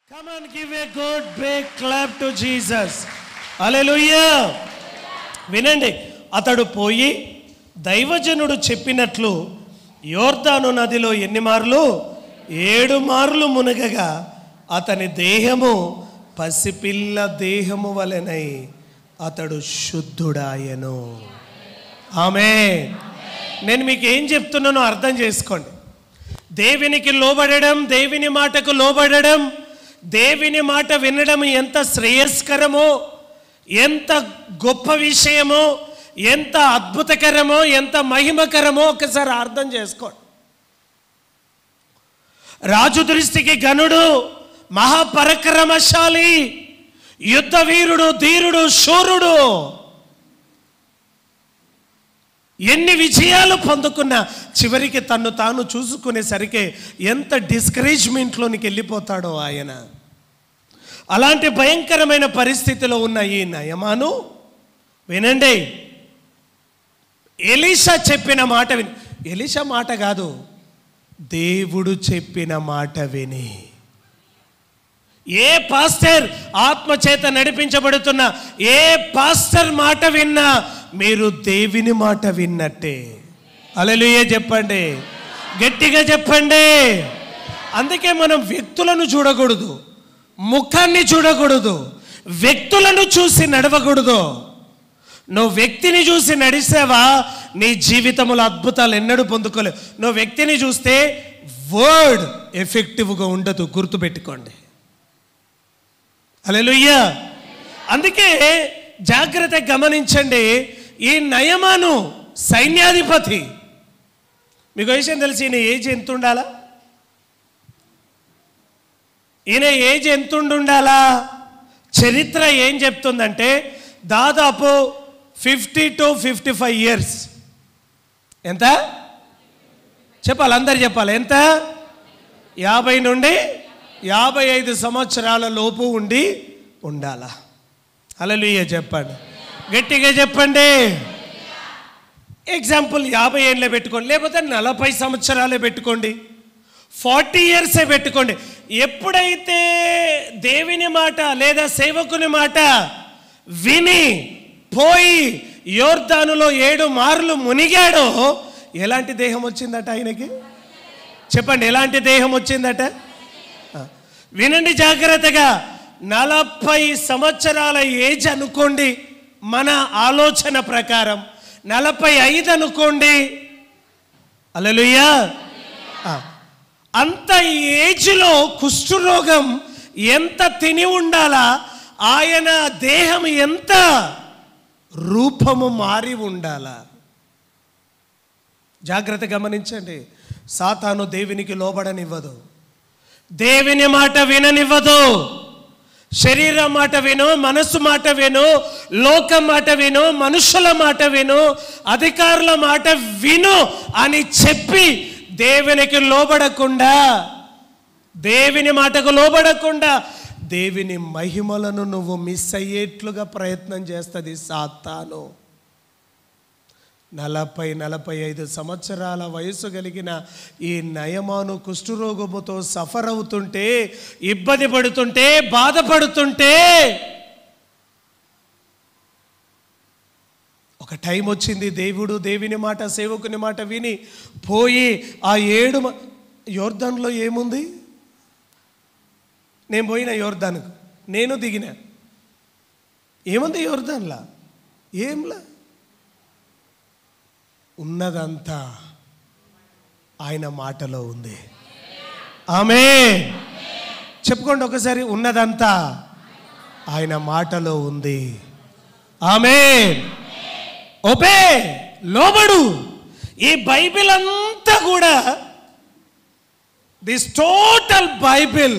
Come and give a good big clap to Jesus. Hallelujah. వినండి అతడు పోయి దైవజనుడు చెప్పినట్లు యోర్దాను నదిలో ఎన్ని మార్లు ఏడు మార్లు మునగగా అతని దేహము పసిపిల్ల దేహము వలెనై అతడు శుద్ధుడాయను ఆమె నేను మీకు ఏం చెప్తున్నానో అర్థం చేసుకోండి దేవునికి లోబడడం దేవుని మాటకు లోబడడం దేవుని మాట వినడం ఎంత శ్రేయస్కరమో ఎంత గొప్ప విషయమో ఎంత అద్భుతకరమో ఎంత మహిమకరమో ఒకసారి అర్థం చేసుకోండి రాజు దృష్టికి గనుడు మహాపరక్రమశాలి యుద్ధ వీరుడు ధీరుడు శూరుడు ఎన్ని విజయాలు పొందుకున్నా చివరికి తన్ను తాను చూసుకునేసరికి ఎంత డిస్కరేజ్మెంట్లోనికి వెళ్ళిపోతాడో ఆయన అలాంటి భయంకరమైన పరిస్థితిలో ఉన్న ఈ నయమాను వినండి ఎలీషా చెప్పిన మాట విని ఎలీషా మాట కాదు దేవుడు చెప్పిన మాట విని ఏ పాస్టర్ ఆత్మచేత నడిపించబడుతున్న ఏ పాస్టర్ మాట విన్నా మీరు దేవుని మాట విన్నట్టే అలలుయే చెప్పండి గట్టిగా చెప్పండి అందుకే మనం వ్యక్తులను చూడకూడదు ముఖాన్ని చూడకూడదు వ్యక్తులను చూసి నడవకూడదు నువ్వు వ్యక్తిని చూసి నడిసావా నీ జీవితంలో అద్భుతాలు ఎన్నడూ పొందుకోలేవు నువ్వు వ్యక్తిని చూస్తే వర్డ్ ఎఫెక్టివ్గా ఉండదు గుర్తుపెట్టుకోండి అలెలుయ్యా అందుకే జాగ్రత్త గమనించండి ఈ నయమాను సైన్యాధిపతి మీకు విషయం తెలిసి ఈయన ఏజ్ ఎంత ఉండాలా ఈయన ఏజ్ ఎంత ఉండాలా చరిత్ర ఏం చెప్తుందంటే దాదాపు fifty two fifty five years ఎంత చెప్పాలి అందరు చెప్పాలి ఎంత యాభై నుండి యాభై ఐదు సంవత్సరాల లోపు ఉండి ఉండాలా అలలుయ్య చెప్పండి గట్టిగా చెప్పండి ఎగ్జాంపుల్ యాభై ఏళ్ళే పెట్టుకోండి లేకపోతే నలభై సంవత్సరాలే పెట్టుకోండి ఫార్టీ ఇయర్సే పెట్టుకోండి ఎప్పుడైతే దేవుని మాట లేదా సేవకుని మాట విని పోయి యోర్దానులో ఏడు మార్లు మునిగాడో ఎలాంటి దేహం వచ్చిందట ఆయనకి చెప్పండి ఎలాంటి దేహం వచ్చిందట ఆ, వినండి జాగ్రత్తగా నలభై సంవత్సరాల ఏజ్ అనుకోండి మన ఆలోచన ప్రకారం నలభై ఐదు అనుకోండి అలలుయ్యా అంత ఏజ్లో కుష్ఠరోగం ఎంత తిని ఉండాలా ఆయన దేహం ఎంత రూపము మారి ఉండాలా జాగ్రత్త గమనించండి సాతాను దేవునికి లోబడనివ్వదు దేవుని మాట విననివ్వదు శరీరం మాట విను మనస్సు మాట విను లోకం మాట విను మనుషుల మాట విను అధికారుల మాట విను అని చెప్పి దేవునికి లోబడకుండా దేవుని మాటకు లోబడకుండా దేవుని మహిమలను నువ్వు మిస్ అయ్యేట్లుగా ప్రయత్నం చేస్తుంది సాతాను నలభై నలభై ఐదు సంవత్సరాల వయసు కలిగిన ఈ నయమాను కుష్ఠరోగముతో సఫర్ అవుతుంటే ఇబ్బంది పడుతుంటే బాధపడుతుంటే ఒక టైం వచ్చింది దేవుడు దేవుని మాట సేవకుని మాట విని పోయి ఆ ఏడు మ- యోర్దాన్లో ఏముంది నేను పోయిన యోర్దాన్కు నేను దిగిన ఏముంది యోర్దాన్లా ఏంలా ఉన్నదంతా ఆయన మాటలో ఉంది ఆమె చెప్పుకోండి ఒకసారి ఉన్నదంతా ఆయన మాటలో ఉంది ఆమె ఒబే లోబడు ఈ బైబిల్ అంతా కూడా దిస్ టోటల్ బైబిల్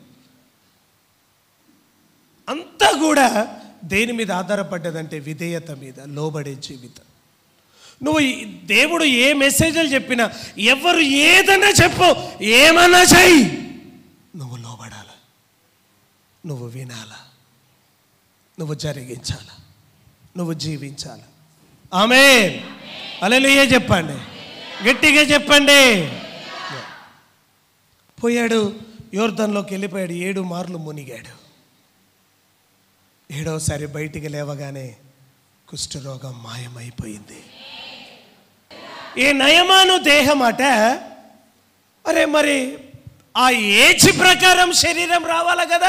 అంతా కూడా దేని మీద ఆధారపడ్డదంటే విధేయత మీద లోబడే జీవితం నువ్వు ఈ దేవుడు ఏ మెసేజ్లు చెప్పినా ఎవరు ఏదన్నా చెప్పు ఏమన్నా చెయ్యి నువ్వు లోబడాల నువ్వు వినాల నువ్వు జరిగించాల నువ్వు జీవించాల ఆమె అలలుయే చెప్పండి గట్టిగా చెప్పండి పోయాడు యోర్ధంలోకి వెళ్ళిపోయాడు ఏడు మార్లు మునిగాడు ఏడవసారి బయటికి లేవగానే కుష్ఠరోగం మాయమైపోయింది ఈ నయమాను దేహం అట అరే మరి ఆ ఏజ్ ప్రకారం శరీరం రావాలా కదా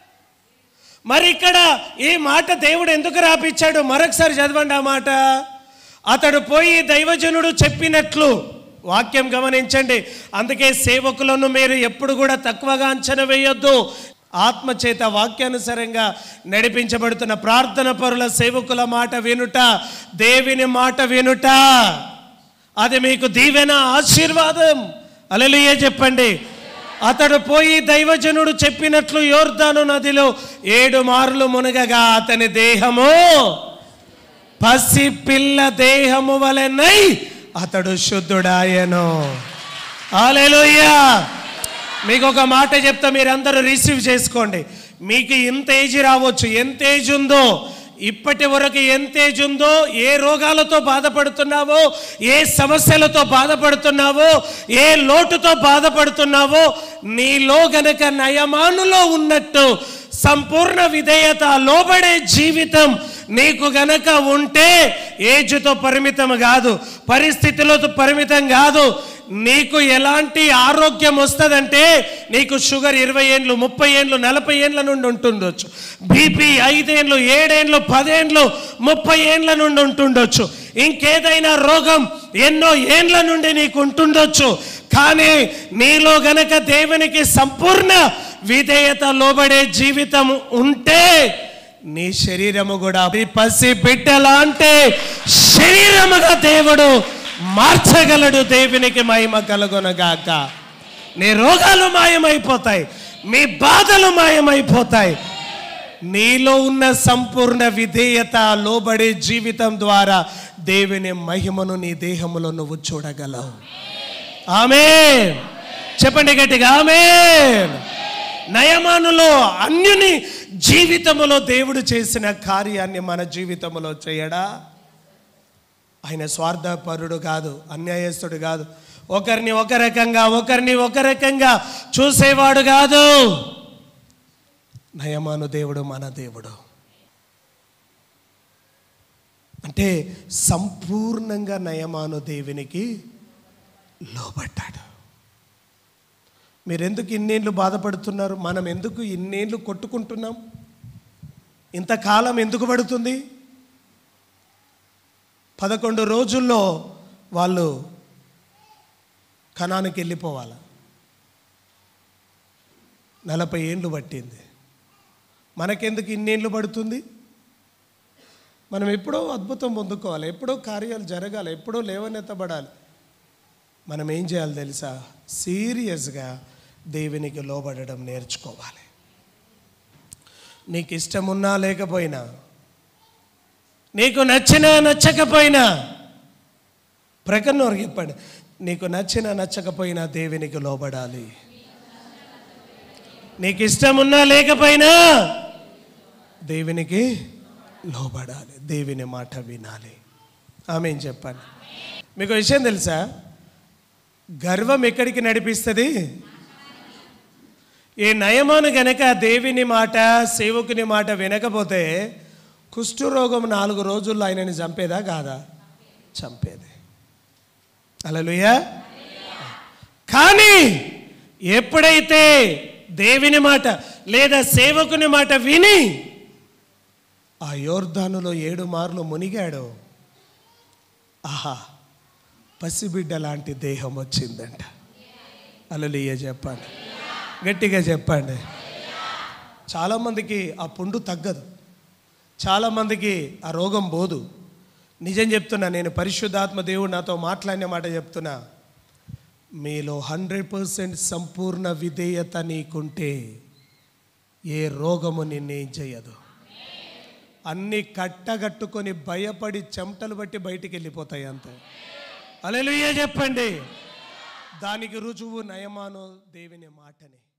మరి ఇక్కడ ఈ మాట దేవుడు ఎందుకు రాపిచ్చాడు మరొకసారి చదవండి ఆ మాట అతడు పోయి దైవజనుడు చెప్పినట్లు వాక్యం గమనించండి అందుకే సేవకులను మీరు ఎప్పుడు కూడా తక్కువగా అంచనా వేయొద్దు ఆత్మచేత వాక్యానుసారంగా నడిపించబడుతున్న ప్రార్థన పరుల సేవకుల మాట వినుట దేవుని మాట వినుట అది మీకు దీవెన ఆశీర్వాదం అలలియే చెప్పండి అతడు పోయి దైవజనుడు చెప్పినట్లు యోర్దాను నదిలో ఏడు మార్లు మునగగా అతని దేహము పసి పిల్ల దేహము వలెనై అతడు శుద్ధుడాయను హల్లెలూయా మీకు ఒక మాట చెప్తా మీరందరూ రిసీవ్ చేసుకోండి మీకు ఎంత ఏజ్ రావచ్చు ఎంత ఏజ్ ఉందో ఇప్పటి వరకు ఎంత ఏజ్ ఉందో ఏ రోగాలతో బాధపడుతున్నావో ఏ సమస్యలతో బాధపడుతున్నావో ఏ లోటుతో బాధపడుతున్నావో నీలో గనక నయమానులో ఉన్నట్టు సంపూర్ణ విధేయత లోబడే జీవితం నీకు గనక ఉంటే ఏజ్తో పరిమితం కాదు పరిస్థితులతో పరిమితం కాదు నీకు ఎలాంటి ఆరోగ్యం వస్తుందంటే నీకు షుగర్ ఇరవై ఏండ్లు ముప్పై ఏండ్లు నలభై ఏండ్ల నుండి ఉంటుండొచ్చు బీపీ ఐదేండ్లు ఏడేండ్లు పదేండ్లు ముప్పై ఏండ్ల నుండి ఉంటుండొచ్చు ఇంకేదైనా రోగం ఎన్నో ఏండ్ల నుండి నీకు ఉంటుండొచ్చు కానీ నీలో గనక దేవునికి సంపూర్ణ విధేయత లోబడే జీవితం ఉంటే నీ శరీరము కూడా పసి బిడ్డలాంటి శరీరముగా దేవుడు మార్చగలడు దేవునికి మహిమ కలుగునగాక నీ రోగాలు మాయమైపోతాయి మీ బాధలు మాయమైపోతాయి నీలో ఉన్న సంపూర్ణ విధేయత లోబడే జీవితం ద్వారా దేవుని మహిమను నీ దేహములో నువ్వు చూడగలవు ఆమె చెప్పండి గట్టిగా ఆమె నయమానులో అన్యుని జీవితములో దేవుడు చేసిన కార్యాన్ని మన జీవితంలో చేయడా ఆయన స్వార్థపరుడు కాదు అన్యాయస్తుడు కాదు ఒకరిని ఒక రకంగా ఒకరిని ఒక రకంగా చూసేవాడు కాదు నయమాను దేవుడు మన దేవుడు అంటే సంపూర్ణంగా నయమాను దేవునికి లోబడ్డాడు మీరు ఎందుకు ఇన్నేళ్ళు బాధపడుతున్నారు మనం ఎందుకు ఇన్నేళ్ళు కొట్టుకుంటున్నాం ఇంతకాలం ఎందుకు పడుతుంది పదకొండు రోజుల్లో వాళ్ళు కణానికి వెళ్ళిపోవాలి నలభై ఏండ్లు పట్టింది మనకెందుకు ఇన్నేళ్ళు పడుతుంది మనం ఎప్పుడో అద్భుతం పొందుకోవాలి ఎప్పుడో కార్యాలు జరగాలి ఎప్పుడో లేవనెత్తబడాలి మనం ఏం చేయాలి తెలుసా సీరియస్గా దేవునికి లోబడడం నేర్చుకోవాలి నీకు ఇష్టమున్నా లేకపోయినా నీకు నచ్చినా నచ్చకపోయినా ప్రకన్నోరు చెప్పండి నీకు నచ్చినా నచ్చకపోయినా దేవునికి లోబడాలి నీకు ఇష్టమున్నా లేకపోయినా దేవునికి లోబడాలి దేవుని మాట వినాలి ఆమె ఏం చెప్పండి మీకు ఒక విషయం తెలుసా గర్వం ఎక్కడికి నడిపిస్తుంది ఈ నయమాను గనక దేవుని మాట సేవకుని మాట వినకపోతే కుష్ఠరోగం నాలుగు రోజుల్లో ఆయనని చంపేదా కాదా చంపేది అలలుయా కానీ ఎప్పుడైతే దేవుని మాట లేదా సేవకుని మాట విని ఆ యోర్ధానులో ఏడు మార్లు మునిగాడు ఆహా పసిబిడ్డ లాంటి దేహం వచ్చిందంట అలలియ చెప్పండి గట్టిగా చెప్పండి చాలామందికి ఆ పుండు తగ్గదు చాలామందికి ఆ రోగం పోదు నిజం చెప్తున్నా నేను పరిశుద్ధాత్మ దేవుడు నాతో మాట్లాడిన మాట చెప్తున్నా మీలో హండ్రెడ్ పర్సెంట్ సంపూర్ణ విధేయత నీకుంటే ఏ రోగము నిన్నేం చేయదు అన్ని కట్టగట్టుకొని భయపడి చెమటలు బట్టి బయటికి వెళ్ళిపోతాయి అంతే అలెలుయ్య చెప్పండి దానికి రుజువు నయమాను దేవుని మాటని